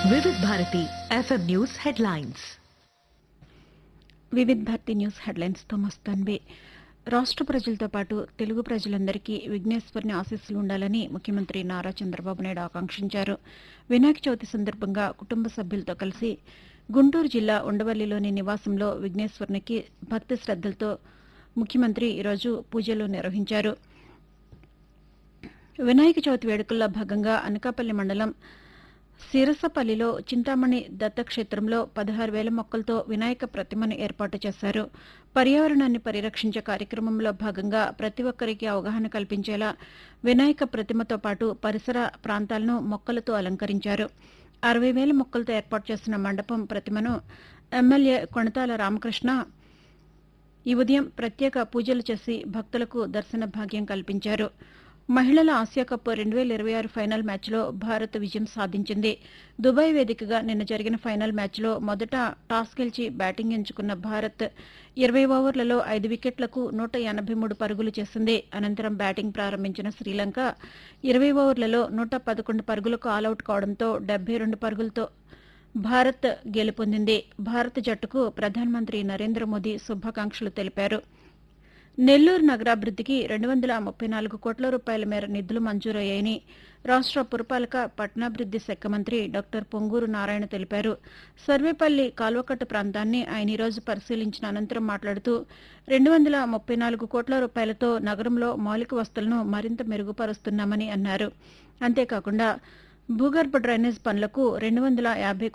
Vividh Bharati FM news headlines Vividh Bharati news హెడ్లైన్స్తో మస్తాన్బే రాష్ట్ర ప్రజలతో పాటు తెలుగు ప్రజలందరికీ విఘ్నేశ్వరుని ఆశీస్సులు ఉండాలని ముఖ్యమంత్రి నారా చంద్రబాబు నాయుడు ఆకాంక్షించారు వినాయక చవితి సందర్భంగా కుటుంబ సభ్యులతో కలిసి గుంటూరు జిల్లా ఉండవల్లిలోని నివాసంలో విఘ్నేశ్వరునికి భక్తి శ్రద్దలతో ముఖ్యమంత్రి ఈరోజు పూజలు నిర్వహించారు వినాయక చవితి వేడుకల్లో భాగంగా అనకాపల్లి మండలం సిరసపల్లిలో చింతామణి దత్తక్షేత్రంలో పదహారు వేల మొక్కలతో వినాయక ప్రతిమను ఏర్పాటు చేశారు పర్యావరణాన్ని పరిరక్షించే కార్యక్రమంలో భాగంగా ప్రతి ఒక్కరికి అవగాహన కల్పించేలా వినాయక ప్రతిమతో పాటు పరిసర ప్రాంతాలను మొక్కలతో అలంకరించారు అరవై వేల మొక్కలతో ఏర్పాటు చేసిన మండపం ప్రతిమను ఎమ్మెల్యే కొణతాల రామకృష్ణ ఈ ఉదయం ప్రత్యేక పూజలు చేసి భక్తులకు దర్శన భాగ్యం కల్పించారు మహిళల ఆసియా కప్ రెండు వేల ఇరవై ఆరు ఫైనల్ మ్యాచ్లో భారత్ విజయం సాధించింది దుబాయ్ వేదికగా నిన్న జరిగిన ఫైనల్ మ్యాచ్లో మొదట టాస్ గెలిచి బ్యాటింగ్ ఎంచుకున్న భారత్ ఇరవై ఓవర్లలో ఐదు వికెట్లకు నూట ఎనభై మూడు పరుగులు చేసింది అనంతరం బ్యాటింగ్ ప్రారంభించిన శ్రీలంక ఇరవై ఓవర్లలో నూట పదకొండు పరుగులకు ఆలౌట్ కావడంతో డెబ్బై రెండు పరుగులతో భారత్ గెలుపొందింది భారత జట్టుకు ప్రధానమంత్రి నరేంద్ర మోదీ శుభాకాంక్షలు తెలిపారు నెల్లూరు నగరాభివృద్ధికి రెండు వందల ముప్పై నాలుగు కోట్ల రూపాయల మేర నిధులు మంజూరయ్యాయని రాష్ట్ర పురపాలక పట్టణాభివృద్ది శాఖ మంత్రి డాక్టర్ పొంగూరు నారాయణ తెలిపారు సర్వేపల్లి కాల్వకట్టు ప్రాంతాన్ని ఆయన ఈరోజు పరిశీలించిన అనంతరం మాట్లాడుతూ రెండు వందల ముప్పై నాలుగు కోట్ల రూపాయలతో నగరంలో మౌలిక వస్తువులను మరింత మెరుగుపరుస్తున్నామని అన్నారు అంతేకాకుండా భూగర్భ డ్రైనేజ్ పనులకు రెండు వందల యాభై